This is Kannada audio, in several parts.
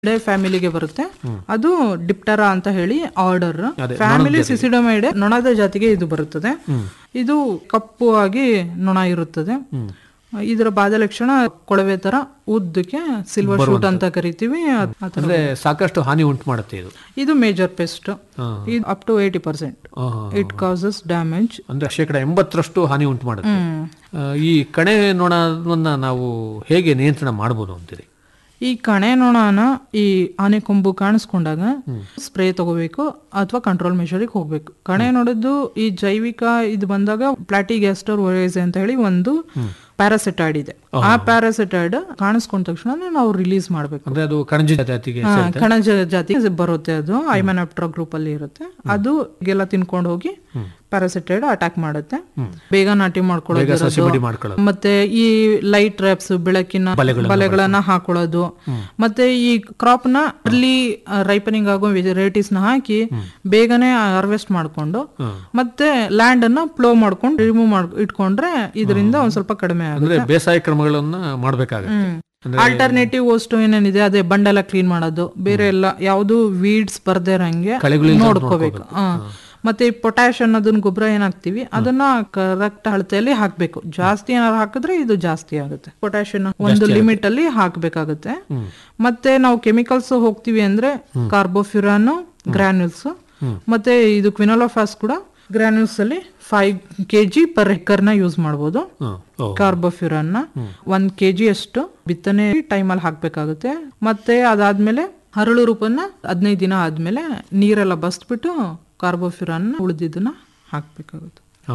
ಡೇ ಫ್ಯಾಮಿಲಿಗೆ ಬರುತ್ತೆ ಅದು ಡಿಪ್ಟರಾ ಅಂತ ಹೇಳಿ ಆರ್ಡರ್ ಅದೇ, ಫ್ಯಾಮಿಲಿ ಸಿಸಿಡಮೈಡೆ ನೊಣದ ಜಾತಿಗೆ ಇದು ಬರುತ್ತದೆ ಇದು ಕಪ್ಪು ಆಗಿ ನೊಣ ಇರುತ್ತದೆ ಇದರ ಬಾಧ ಲಕ್ಷಣ ಕೊಳವೆ ತರ ಉದ್ದಕ್ಕೆ ಸಿಲ್ವರ್ ಶೂಟ್ ಅಂತ ಕರಿತೀವಿ ಅದ್- ಆ ಥರ. ಅಂದ್ರೆ ಸಾಕಷ್ಟು ಹಾನಿ ಉಂಟು ಮಾಡುತ್ತೆ ಇದು ಇದು ಮೇಜರ್ ಪೆಸ್ಟ್ ಹಾ. ಇದು ಅಪ್ ಟು ಏಯ್ಟಿ ಪರ್ಸೆಂಟ್ ಆಹಾ. ಇಟ್ ಕಾಸಸ್ ಡ್ಯಾಮೇಜ್ ಅಂದ್ರೆ ಶೇಕಡ ಎಂಬತ್ತರಷ್ಟು ಹಾನಿ ಉಂಟು ಮಾಡುತ್ತೆ ಆ, ಈ ಕಣೆ ನೊಣವನ್ನ ನಾವು ಹೇಗೆ ನಿಯಂತ್ರಣ ಮಾಡಬಹುದು ಅಂತೀರಿ ಈ ಕಣೆ ನೊಣನ ಈ ಆನೆ ಕೊಂಬು ಕಾಣಿಸ್ಕೊಂಡಾಗ ಸ್ಪ್ರೇ ತಗೋಬೇಕು ಅಥವಾ ಕಂಟ್ರೋಲ್ ಮೆಷರಿಗೆ ಹೋಗ್ಬೇಕು ಕಣೆ ನೋಡಿದ್ದು ಈ ಜೈವಿಕ ಇದು ಬಂದಾಗ ಪ್ಲಾಟಿಗ್ಯಾಸ್ಟರ್ ಒರೇಸ್ ಅಂತ ಹೇಳಿ ಒಂದು ಪ್ಯಾರಾಸಿಟೈಡ್ ಇದೆ ಆ ಪ್ಯಾರಾಸಿಟೈಡ್ ಕಾಣಿಸ್ಕೊಂಡ ತಕ್ಷಣ ನಾವು ರಿಲೀಸ್ ಮಾಡ್ಬೇಕು ಅಂದ್ರೆ ಅದು ಕಣಜ ಜಾತಿಗೆ ಹಾ, ಕಣಜ ಜಾತಿ ಬರುತ್ತೆ ಅದು ಐಮನಾಪ್ಟ್ರಾ ಗ್ರೂಪ್ ಅಲ್ಲಿ ಇರುತ್ತೆ ಅದು ಎಲ್ಲ ತಿನ್ಕೊಂಡು ಹೋಗಿ ಪ್ಯಾರಾಸಿಟೈಡ್ ಅಟ್ಯಾಕ್ ಮಾಡುತ್ತೆ ಬೇಗ ನಾಟಿ ಬೇಗ ಮಾಡ್ಕೊಳ್ಳೋದು ಸಸಿ ಮಡಿ ಮಾಡ್ಕೊಳ್ಳೋದು ಮತ್ತೆ ಈ ಲೈಟ್ ಟ್ರ್ಯಾಪ್ಸ್ ಬೆಳಕಿನ ಬಲೆಗಳನ್ನ ಹಾಕೊಳ್ಳೋದು ಮತ್ತೆ ಈ ಕ್ರಾಪ್ ನ ಅರ್ಲಿ ರೈಪನಿಂಗ್ ಆಗೋ ವೆರೈಟೀಸ್ ನ ಹಾಕಿ ಬೇಗನೆ ಹಾರ್ವೆಸ್ಟ್ ಮಾಡ್ಕೊಂಡು ಮತ್ತೆ ಲ್ಯಾಂಡ್ ಅನ್ನ ಪ್ಲೋ ಮಾಡ್ಕೊಂಡು ರಿಮೂವ್ ಮಾಡ್ ಇಟ್ಕೊಂಡ್ರೆ ಇದರಿಂದ ಒಂದ್ ಸ್ವಲ್ಪ ಕಡಿಮೆ ಆಗುತ್ತೆ ಅಂದ್ರೆ ಬೇಸಾಯ ಕ್ರಮಗಳನ್ನ ಮಾಡ್ಬೇಕಾಗತ್ತೆ ಆಲ್ಟರ್ನೇಟಿವ್ ವಸ್ತು ಏನೇನಿದೆ ಅದೇ ಬಂಡೆಲ್ಲ ಕ್ಲೀನ್ ಮಾಡೋದು ಬೇರೆ ಎಲ್ಲ ಯಾವುದು ವೀಡ್ಸ್ ಬರ್ದೇ ಇರಂಗೆ ಕಳೆಗಳಿಂದ ನೋಡ್ಕೋಬೇಕು ಹಾ. ಮತ್ತೆ ಈ ಪೊಟ್ಯಾಶ್ ಅನ್ನೋದನ್ನ ಗೊಬ್ಬರ ಏನ್ ಹಾಕ್ತಿವಿ ಅದನ್ನ ಕರೆಕ್ಟ್ ಅಳತೆಯಲ್ಲಿ ಹಾಕ್ಬೇಕು ಜಾಸ್ತಿ ಏನಾದ್ರು ಹಾಕಿದ್ರೆ ಇದು ಜಾಸ್ತಿ ಆಗುತ್ತೆ ಪೊಟ್ಯಾಶ್ ಒಂದು ಲಿಮಿಟ್ ಅಲ್ಲಿ ಹಾಕ್ಬೇಕಾಗುತ್ತೆ ಮತ್ತೆ ನಾವು ಕೆಮಿಕಲ್ಸ್ ಹೋಗ್ತಿವಿ ಅಂದ್ರೆ ಕಾರ್ಬೋಫ್ಯುರಾನ್ ಗ್ರಾನ್ಯೂಲ್ಸ್ ಮತ್ತೆ ಇದು ಕ್ವಿನೋಲೋಫಾಸ್ ಕೂಡ ಗ್ರಾನ್ಯೂಲ್ಸ್ ಅಲ್ಲಿ ಫೈವ್ ಕೆಜಿ ಪರ್ ನ ಯೂಸ್ ಮಾಡ್ಬೋದು ಹ್ಮ್. ಓ. ಕಾರ್ಬೋಫ್ಯೂರನ್ನ ಒಂದ್ ಕೆಜಿ ಅಷ್ಟು ಬಿತ್ತನೆ ಟೈಮಲ್ಲಿ ಹಾಕ್ಬೇಕಾಗುತ್ತೆ ಮತ್ತೆ ಅದಾದ್ಮೇಲೆ ಹರಳು ರೂಪನ್ನ ಹದಿನೈದು ದಿನ ಆದ್ಮೇಲೆ ನೀರೆಲ್ಲ ಬಸ್ಬಿಟ್ಟು ಕಾರ್ಬೋಫ್ಯೂರನ್ ಉಳಿದಿದ್ದನ್ನ ಹಾಕ್ಬೇಕಾಗುತ್ತೆ ಆ.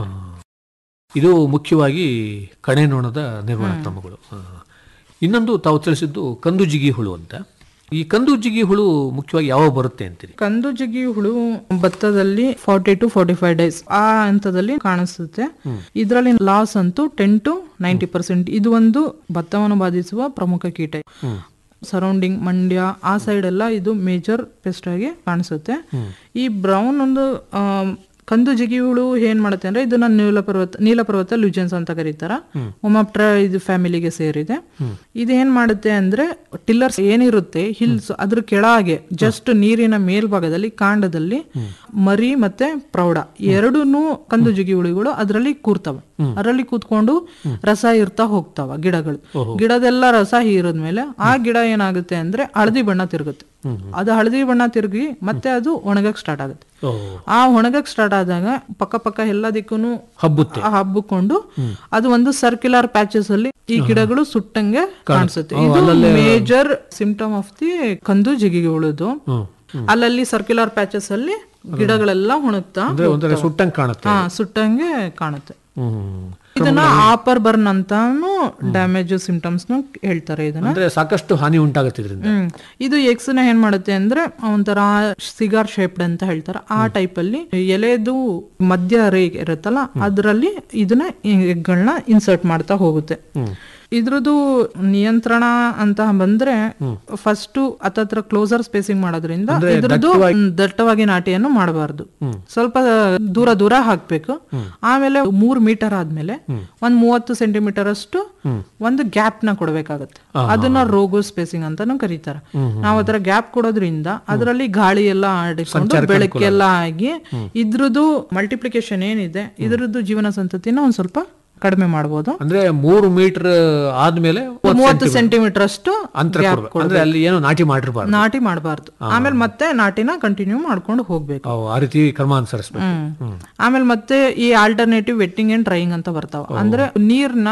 ಇದು ಮುಖ್ಯವಾಗಿ ಕಣೆ ನೊಣದ ನಿರ್ವಹಣಾ ಕ್ರಮಗಳು ಆ. ಇನ್ನೊಂದು ತಾವು ತಿಳಿಸಿದ್ದು ಕಂದು ಜಿಗಿ ಹುಳು ಅಂತ ಈ ಕಂದು ಜಿಗಿ ಹುಳು ಮುಖ್ಯವಾಗಿ ಯಾವಾಗ ಬರುತ್ತೆ ಅಂತೀರಿ ಕಂದು ಜಿಗಿ ಹುಳು ಭತ್ತದಲ್ಲಿ forty to forty five days ಆ ಹಂತದಲ್ಲಿ ಕಾಣಿಸುತ್ತೆ ಇದರಲ್ಲಿ ಲಾಸ್ ಅಂತೂ ಟೆನ್ ಟು ನೈಂಟಿ ಪರ್ಸೆಂಟ್ ಇದು ಒಂದು ಭತ್ತವನ್ನು ಬಾಧಿಸುವ ಪ್ರಮುಖ ಕೀಟ ಸರೌಂಡಿಂಗ್ ಮಂಡ್ಯ ಆ ಸೈಡ್ ಎಲ್ಲ ಇದು ಮೇಜರ್ ಪೆಸ್ಟ್ ಆಗಿ ಕಾಣಿಸುತ್ತೆ ಈ ಬ್ರೌನ್ ಒಂದು ಆ, ಕಂದು ಜಿಗಿ ಹುಳು ಏನ್ ಮಾಡುತ್ತೆ ಅಂದ್ರೆ ಇದನ್ನ ನೀಲ ಪರ್ವತ ನೀಲ ಪರ್ವತ ಲುಜೆನ್ಸ್ ಅಂತ ಕರೀತಾರ ಒಮಾಪ್ಟ್ರ ಇದು ಫ್ಯಾಮಿಲಿಗೆ ಸೇರಿದೆ ಇದು ಏನ್ ಮಾಡುತ್ತೆ ಅಂದ್ರೆ ಟಿಲ್ಲರ್ಸ್ ಏನಿರುತ್ತೆ ಹಿಲ್ಸ್ ಅದ್ರ ಕೆಳಗೆ ಜಸ್ಟ್ ನೀರಿನ ಮೇಲ್ಭಾಗದಲ್ಲಿ ಕಾಂಡದಲ್ಲಿ ಮರಿ ಮತ್ತೆ ಪ್ರೌಢ ಎರಡೂನು ಕಂದು ಜಿಗಿ ಹುಳುಗಳು ಅದರಲ್ಲಿ ಕೂರ್ತವೆ ಅದರಲ್ಲಿ ಕೂತ್ಕೊಂಡು ರಸ ಇರ್ತಾ ಹೋಗ್ತಾವ ಗಿಡಗಳು ಗಿಡದೆಲ್ಲ ರಸ ಹೀರಿದ್ಮೇಲೆ ಆ ಗಿಡ ಏನಾಗುತ್ತೆ ಅಂದ್ರೆ ಹಳದಿ ಬಣ್ಣ ತಿರುಗುತ್ತೆ ಅದು ಹಳದಿ ಬಣ್ಣ ತಿರುಗಿ ಮತ್ತೆ ಅದು ಒಣಗಕ್ ಸ್ಟಾರ್ಟ್ ಆಗುತ್ತೆ ಓ ಆ ಒಣಗಕ್ ಸ್ಟಾರ್ಟ್ ಆದಾಗ ಪಕ್ಕ ಪಕ್ಕ ಎಲ್ಲ ದಿಕ್ಕೂನು ಹಬ್ಬುತ್ತೆ ಆ ಹಬ್ಬಿಕೊಂಡು ಅದು ಒಂದು ಸರ್ಕ್ಯುಲರ್ ಪ್ಯಾಚಸ್ ಅಲ್ಲಿ ಈ ಗಿಡಗಳು ಸುಟ್ಟಂಗೆ ಕಾಣಿಸುತ್ತೆ ಇದು ಮೇಜರ್ ಸಿಂಪ್ಟಮ್ ಆಫ್ ದಿ ಕಂದು ಜಿಗಿಗೆ ಉಳಿದು ಹ್ಮ್. ಅಲ್ಲಲ್ಲಿ ಸರ್ಕ್ಯುಲರ್ ಪ್ಯಾಚಸ್ ಅಲ್ಲಿ ಗಿಡಗಳೆಲ್ಲ ಒಣಗ್ತಾ ಅಂದ್ರೆ ಒಂಥರ ಸುಟ್ಟಂಗ್ ಕಾಣುತ್ತೆ ಹಾ ಸುಟ್ಟಂಗೆ ಕಾಣುತ್ತೆ ಹ್ಮ್ ಇದನ್ನ ಆಪರ್ ಬರ್ನ್ ಅಂತಾನು ಡ್ಯಾಮೇಜ್ ಸಿಂಪ್ಟಮ್ಸ್ ಹೇಳ್ತಾರೆ ಇದನ್ನ ಅಂದ್ರೆ ಸಾಕಷ್ಟು ಹಾನಿ ಉಂಟಾಗುತ್ತೆ ಇದರಿಂದ ಹ್ಮ್ ಇದು ಎಕ್ಸ್ ನ ಏನ್ ಮಾಡುತ್ತೆ ಅಂದ್ರೆ ಒಂಥರ ಸಿಗಾರ್ ಶೇಪ್ಡ್ ಅಂತ ಹೇಳ್ತಾರೆ ಆ ಟೈಪ್ ಅಲ್ಲಿ ಎಲೆದು ಮಧ್ಯ ರೇ ಇರುತ್ತಲ್ಲ ಅದರಲ್ಲಿ ಇದನ್ನ ಎಗ್ಗಳನ್ನ ಇನ್ಸರ್ಟ್ ಮಾಡ್ತಾ ಹೋಗುತ್ತೆ ಇದ್ರದ್ದು ನಿಯಂತ್ರಣ ಅಂತ ಬಂದ್ರೆ ಫಸ್ಟ್ ಹತ್ತತ್ರ ಕ್ಲೋಸರ್ ಸ್ಪೇಸಿಂಗ್ ಮಾಡೋದ್ರಿಂದ ಇದ್ರದ್ದು ಹ್ಮ್, ದಟ್ಟವಾಗಿ ನಾಟಿಯನ್ನು ಮಾಡಬಾರ್ದು ಸ್ವಲ್ಪ ದೂರ ದೂರ ಹಾಕ್ಬೇಕು ಆಮೇಲೆ ಮೂರ್ ಮೀಟರ್ ಆದ್ಮೇಲೆ ಒಂದ್ ಮೂವತ್ತು ಸೆಂಟಿಮೀಟರ್ ಅಷ್ಟು ಒಂದು ಗ್ಯಾಪ್ ನ ಕೊಡ್ಬೇಕಾಗತ್ತೆ ಅದನ್ನ ರೋಗೋ ಸ್ಪೇಸಿಂಗ್ ಅಂತಾನು ಕರೀತಾರೆ ನಾವು ಅದರ ಗ್ಯಾಪ್ ಕೊಡೋದ್ರಿಂದ ಅದರಲ್ಲಿ ಗಾಳಿ ಎಲ್ಲ ಆಡಿಕೊಂಡು ಬೆಳಕೆಲ್ಲ ಆಗಿ ಇದ್ರದ್ದು ಮಲ್ಟಿಪ್ಲಿಕೇಶನ್ ಏನಿದೆ ಇದ್ರದ್ದು ಜೀವನ ಸಂತತಿನ ಒಂದ್ ಸ್ವಲ್ಪ ಕಡಿಮೆ ಮಾಡ್ಬೋದು ಅಂದ್ರೆ ಮೂರು ಮೀಟರ್ ಆದ್ಮೇಲೆ ಮೂವತ್ತು ಸೆಂಟಿಮೀಟರ್ ಅಷ್ಟು ಅಂತರ ಕೊಡ್ಬೇಕು ಅಂದ್ರೆ ಅಲ್ಲಿ ಏನು ನಾಟಿ ಮಾಡಿರ್ಬಾರ್ದು ನಾಟಿ ಮಾಡಬಾರ್ದು ಆಮೇಲೆ ಮತ್ತೆ ನಾಟಿನ ಕಂಟಿನ್ಯೂ ಮಾಡ್ಕೊಂಡು ಹೋಗ್ಬೇಕು ಅವು ಆ ರೀತಿ ಕ್ರಮ ಅನುಸರಿಸ್ಬೇಕು ಹ್ಮ್ ಆಮೇಲೆ ಮತ್ತೆ ಈ ಆಲ್ಟರ್ನೇಟಿವ್ ವೆಟ್ಟಿಂಗ್ ಅಂಡ್ ಡ್ರೈಯಿಂಗ್ ಅಂತ ಬರ್ತಾವ ಅಂದ್ರೆ ನೀರ್ನ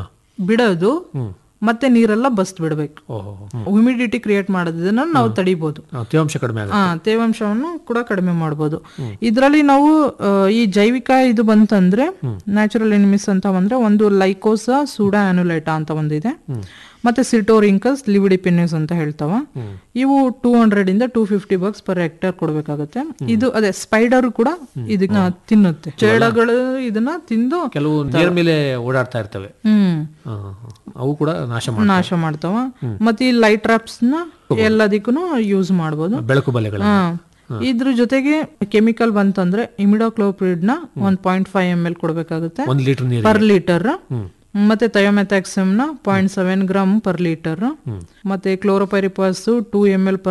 ಬಿಡೋದು ಮತ್ತೆ ನೀರೆಲ್ಲ ಬಸ್ತ್ ಬಿಡ್ಬೇಕು ಓಹೋ ಹ್ಯುಮಿಡಿಟಿ ಕ್ರಿಯೇಟ್ ಮಾಡೋದನ್ನ ನಾವು ತಡಿಬಹುದು ಆ, ತೇವಾಂಶ ಕಡಿಮೆ ಆಗುತ್ತೆ ಆ ತೇವಾಂಶವನ್ನು ಕೂಡ ಕಡಿಮೆ ಮಾಡಬಹುದು ಇದರಲ್ಲಿ ನಾವು ಆ, ಈ ಜೈವಿಕ ಇದು ಬಂತಂದ್ರೆ ನ್ಯಾಚುರಲ್ ಎನಿಮಿಸ್ ಅಂತ ಬಂದ್ರೆ ಒಂದು ಲೈಕೋಸಾ ಸೂಡಾ ಆನುಲೈಟಾ ಅಂತ ಒಂದಿದೆ ಮತ್ತೆ ಸಿಟೋರಿಂಕಸ್ ಲಿವಿಡಿಪಿನ್ಯೂಸ್ ಅಂತ ಹೇಳ್ತಾವ ಇವು ಟೂ ಹಂಡ್ರೆಡ್ ಇಂದ two fifty bucks per hectare ಕೊಡ್ಬೇಕಾಗತ್ತೆ ಇದು ಅದೇ ಸ್ಪೈಡರ್ ಕೂಡ ಇದನ್ನ ತಿನ್ನುತ್ತೆ ಚೇಳಗಳು ಇದನ್ನ ತಿಂದು ಕೆಲವು ನೀರ್ ಮೇಲೆ ಓಡಾಡ್ತಾ ಇರ್ತವೆ ಹ್ಮ್ ಆ, ಅವು ಕೂಡ ನಾಶ ಮಾಡಿ ನಾಶ ಮಾಡ್ತಾವ ಮತ್ತೆ ಈ ಲೈಟ್ ಟ್ರಾಪ್ಸ್ ನ ಎಲ್ಲದಕ್ಕೂ ಯೂಸ್ ಮಾಡ್ಬೋದು ಬೆಳಕು ಬಲೆಗಳು ಹಾ. ಇದ್ರ ಜೊತೆಗೆ ಕೆಮಿಕಲ್ ಬಂತಂದ್ರೆ ಇಮಿಡೋಕ್ಲೋಪ್ರಿಡ್ ನ ಒಂದ್ ಪಾಯಿಂಟ್ ಫೈವ್ ಎಮ್ ಎಲ್ ಕೊಡ್ಬೇಕಾಗುತ್ತೆ ಒಂದ್ ಲೀಟರ್ ನೀರು ಪರ್ ಲೀಟರ್ ಮತ್ತೆ ಥಯೋಮೆಥಾಕ್ಸಮ್ ನ point seven gram per litre ಮತ್ತೆ ಕ್ಲೋರೋಪೈರಿಪಾಸ್ ಟೂ ಎಮ್ ಎಲ್